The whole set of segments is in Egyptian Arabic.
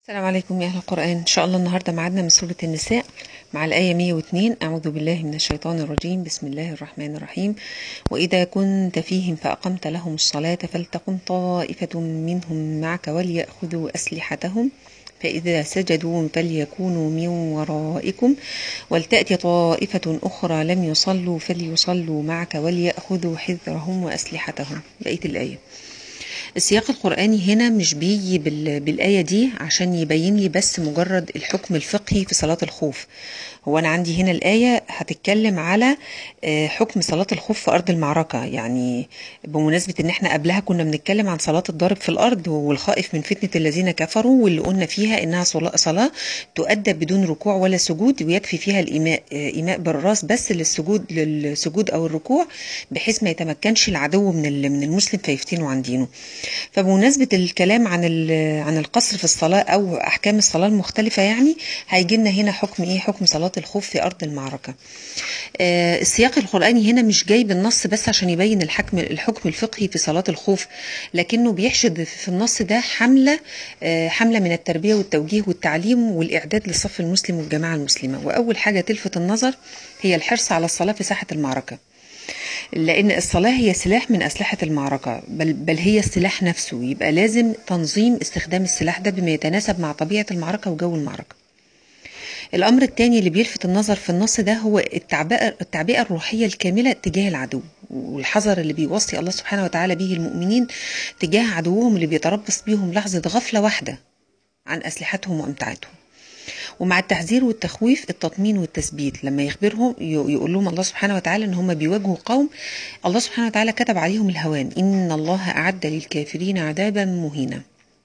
السلام عليكم يا أهل القرآن إن شاء الله النهاردة معادنا من سورة النساء مع الآية 102 أعوذ بالله من الشيطان الرجيم بسم الله الرحمن الرحيم وإذا كنت فيهم فأقمت لهم الصلاة فلتقم طائفة منهم معك وليأخذوا أسلحتهم فإذا سجدوا فليكونوا من ورائكم ولتأتي طائفة أخرى لم يصلوا فليصلوا معك وليأخذوا حذرهم وأسلحتهم بقية الآية السياق القرآني هنا مش بيجي بال- بالآية دي عشان يبين لي بس مجرد الحكم الفقهي في صلاة الخوف هو أنا عندي هنا الآية هتتكلم على آه، حكم صلاة الخوف في أرض المعركة يعني بمناسبة إن إحنا قبلها كنا بنتكلم عن صلاة الضارب في الأرض والخائف من فتنة الذين كفروا واللي قلنا فيها إنها صلا- صلاة تؤدى بدون ركوع ولا سجود ويكفي فيها الإيماء آه، إيماء بالراس بس للسجود للسجود أو الركوع بحيث ما يتمكنش العدو من ال- من المسلم فيفتنه عن دينه فبمناسبة الكلام عن ال- عن القصر في الصلاة أو أحكام الصلاة المختلفة يعني هيجي لنا هنا حكم إيه حكم صلاة الخوف في أرض المعركة آه، السياق القرآني هنا مش جاي بالنص بس عشان يبين الحكم الحكم الفقهي في صلاة الخوف لكنه بيحشد في النص ده حملة آه، حملة من التربية والتوجيه والتعليم والإعداد للصف المسلم والجماعة المسلمة وأول حاجة تلفت النظر هي الحرص على الصلاة في ساحة المعركة لأن الصلاة هي سلاح من أسلحة المعركة بل, بل هي السلاح نفسه يبقى لازم تنظيم استخدام السلاح ده بما يتناسب مع طبيعة المعركة وجو المعركة الأمر الثاني اللي بيلفت النظر في النص ده هو التعبئة, التعبئة الروحية الكاملة تجاه العدو والحذر اللي بيوصي الله سبحانه وتعالى به المؤمنين تجاه عدوهم اللي بيتربص بيهم لحظة غفلة واحدة عن أسلحتهم وأمتعتهم ومع التحذير والتخويف التطمين والتثبيت لما يخبرهم ي- يقول لهم الله سبحانه وتعالى ان هم بيواجهوا قوم الله سبحانه وتعالى كتب عليهم الهوان ان الله اعد للكافرين عذابا مهينا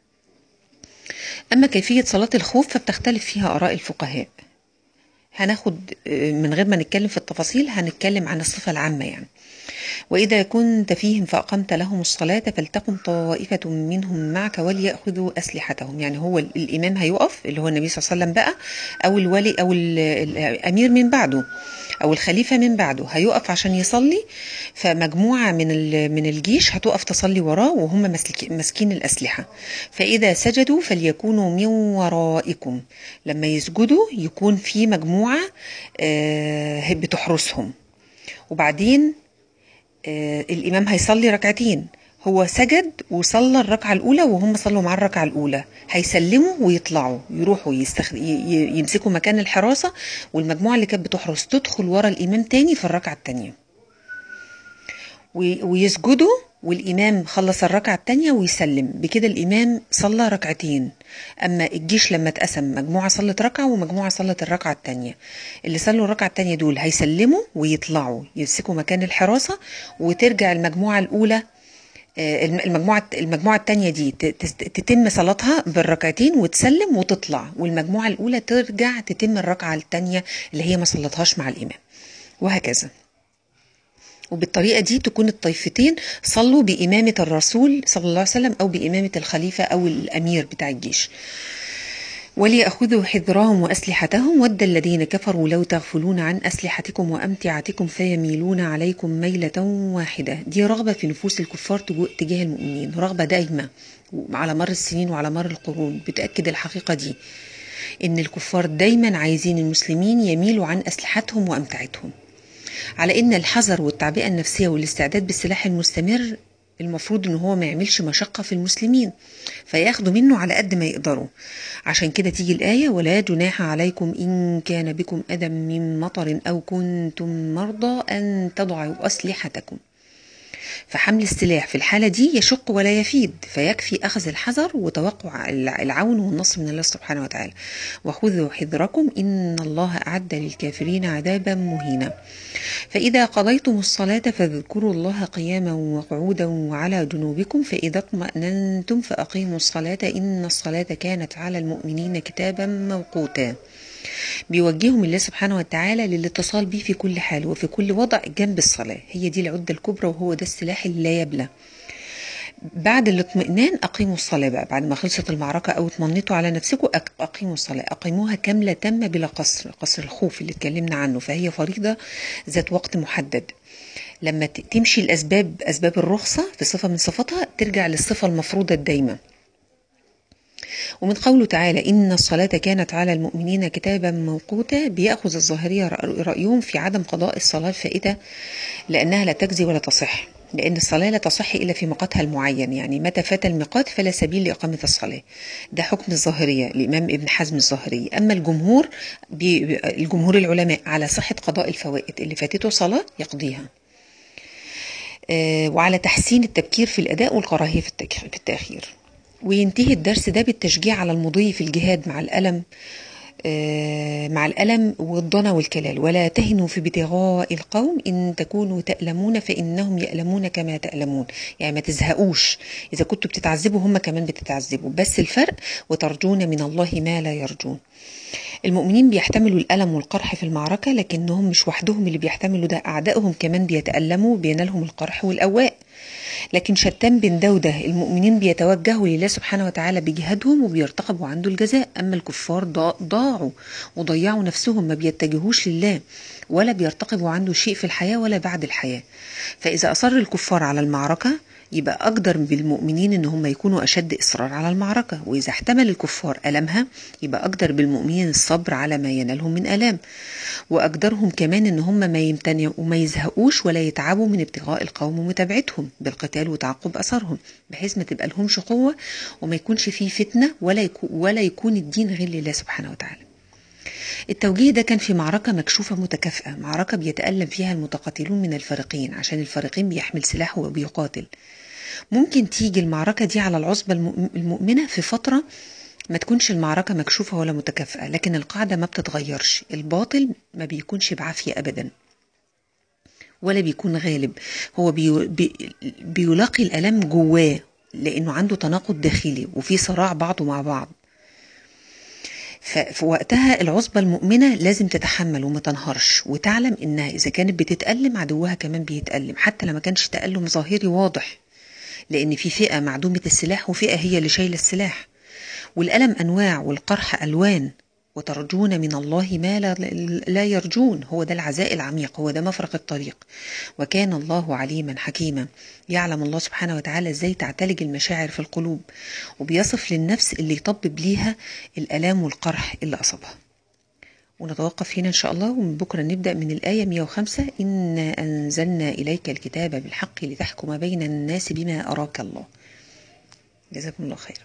اما كيفيه صلاه الخوف فبتختلف فيها اراء الفقهاء هناخد آه، من غير ما نتكلم في التفاصيل هنتكلم عن الصفه العامه يعني وإذا كنت فيهم فأقمت لهم الصلاة فلتقم طائفة منهم معك وليأخذوا أسلحتهم يعني هو ال- الإمام هيقف اللي هو النبي صلى الله عليه وسلم بقى أو الولي أو ال- الأمير من بعده أو الخليفة من بعده هيقف عشان يصلي فمجموعة من ال- من الجيش هتقف تصلي وراه وهم مسلك- ماسكين الأسلحة فإذا سجدوا فليكونوا من ورائكم لما يسجدوا يكون في مجموعة آه، بتحرسهم وبعدين آه، الإمام هيصلي ركعتين هو سجد وصلى الركعة الأولى وهم صلوا معاه الركعة الأولى هيسلموا ويطلعوا يروحوا يستخ... ي- ي- يمسكوا مكان الحراسة والمجموعة اللي كانت بتحرس تدخل ورا الإمام تاني في الركعة التانية وي- ويسجدوا والإمام خلص الركعة التانية ويسلم بكده الإمام صلى ركعتين أما الجيش لما اتقسم مجموعة صلت ركعة ومجموعة صلت الركعة التانية اللي صلوا الركعة التانية دول هيسلموا ويطلعوا يمسكوا مكان الحراسة وترجع المجموعة الأولى آه، الم- المجموعة المجموعة التانية دي ت- تست- تتم صلاتها بالركعتين وتسلم وتطلع والمجموعة الأولى ترجع تتم الركعة التانية اللي هي ما صلتهاش مع الإمام وهكذا وبالطريقة دي تكون الطائفتين صلوا بإمامة الرسول صلى الله عليه وسلم أو بإمامة الخليفة أو الأمير بتاع الجيش وليأخذوا حذرهم وأسلحتهم ود الذين كفروا لو تغفلون عن أسلحتكم وأمتعتكم فيميلون عليكم ميلة واحدة دي رغبة في نفوس الكفار تجو- تجاه المؤمنين رغبة دائمة على مر السنين وعلى مر القرون بتأكد الحقيقة دي إن الكفار دايما عايزين المسلمين يميلوا عن أسلحتهم وأمتعتهم على ان الحذر والتعبئه النفسيه والاستعداد بالسلاح المستمر المفروض ان هو ما يعملش مشقه في المسلمين فياخدوا منه على قد ما يقدروا عشان كده تيجي الايه ولا جناح عليكم ان كان بكم اذى من مطر او كنتم مرضى ان تضعوا اسلحتكم فحمل السلاح في الحالة دي يشق ولا يفيد فيكفي أخذ الحذر وتوقع العون والنصر من الله سبحانه وتعالى وخذوا حذركم إن الله أعد للكافرين عذابا مهينا فإذا قضيتم الصلاة فاذكروا الله قياما وقعودا وعلى جنوبكم فإذا اطمأننتم فأقيموا الصلاة إن الصلاة كانت على المؤمنين كتابا موقوتا بيوجههم الله سبحانه وتعالى للاتصال به في كل حال وفي كل وضع جنب الصلاة هي دي العدة الكبرى وهو ده السلاح اللي لا يبلى بعد الاطمئنان أقيموا الصلاة بقى بعد ما خلصت المعركة أو اطمنتوا على نفسكم أق- أقيموا الصلاة أقيموها كاملة تامة بلا قصر قصر الخوف اللي اتكلمنا عنه فهي فريضة ذات وقت محدد لما ت- تمشي الأسباب أسباب الرخصة في صفة من صفاتها ترجع للصفة المفروضة الدايمة ومن قوله تعالى إن الصلاة كانت على المؤمنين كتابا موقوتا بيأخذ الظاهرية رأيهم في عدم قضاء الصلاة الفائتة لأنها لا تجزي ولا تصح لأن الصلاة لا تصح إلا في ميقاتها المعين يعني متى فات الميقات فلا سبيل لإقامة الصلاة ده حكم الظاهرية الإمام ابن حزم الظاهري أما الجمهور بي الجمهور العلماء على صحة قضاء الفوائد اللي فاتته صلاة يقضيها آه وعلى تحسين التبكير في الأداء والكراهية في التأخير وينتهي الدرس ده بالتشجيع على المضي في الجهاد مع الألم مع الألم والضنا والكلال ولا تهنوا في ابتغاء القوم إن تكونوا تألمون فإنهم يألمون كما تألمون يعني ما تزهقوش إذا كنتوا بتتعذبوا هم كمان بتتعذبوا بس الفرق وترجون من الله ما لا يرجون المؤمنين بيحتملوا الألم والقرح في المعركة لكنهم مش وحدهم اللي بيحتملوا ده أعدائهم كمان بيتألموا بينالهم القرح والأواء لكن شتان بين ده وده المؤمنين بيتوجهوا لله سبحانه وتعالى بجهادهم وبيرتقبوا عنده الجزاء أما الكفار ضاعوا وضيعوا نفسهم ما بيتجهوش لله ولا بيرتقبوا عنده شيء في الحياة ولا بعد الحياة فإذا أصر الكفار على المعركة يبقى أقدر بالمؤمنين إن هم يكونوا أشد إصرار على المعركة وإذا احتمل الكفار ألمها يبقى أقدر بالمؤمنين الصبر على ما ينالهم من ألام وأقدرهم كمان إن هم ما يمتنعوا وما يزهقوش ولا يتعبوا من ابتغاء القوم ومتابعتهم بالقتال وتعقب أثرهم بحيث ما تبقى لهمش قوة وما يكونش فيه فتنة ولا يكون, ولا يكون الدين غير لله سبحانه وتعالى التوجيه ده كان في معركة مكشوفة متكافئة معركة بيتألم فيها المتقاتلون من الفريقين عشان الفريقين بيحمل سلاحه وبيقاتل ممكن تيجي المعركة دي على العصبة المؤمنة في فترة ما تكونش المعركة مكشوفة ولا متكافئة لكن القاعدة ما بتتغيرش الباطل ما بيكونش بعافية أبدا ولا بيكون غالب هو بي بي بيلاقي الألم جواه لأنه عنده تناقض داخلي وفي صراع بعضه مع بعض ففي وقتها العصبة المؤمنة لازم تتحمل وما تنهارش وتعلم إنها إذا كانت بتتألم عدوها كمان بيتألم حتى لما كانش تألم ظاهري واضح لأن في فئة معدومة السلاح وفئة هي اللي شايلة السلاح والألم أنواع والقرح ألوان وترجون من الله ما لا, لا يرجون هو ده العزاء العميق هو ده مفرق الطريق وكان الله عليما حكيما يعلم الله سبحانه وتعالى ازاي تعتلج المشاعر في القلوب وبيصف للنفس اللي يطبب ليها الألام والقرح اللي أصابها ونتوقف هنا إن شاء الله ومن بكرة نبدأ من الآية 105 إنا أنزلنا إليك الكتاب بالحق لتحكم بين الناس بما أراك الله جزاكم الله خير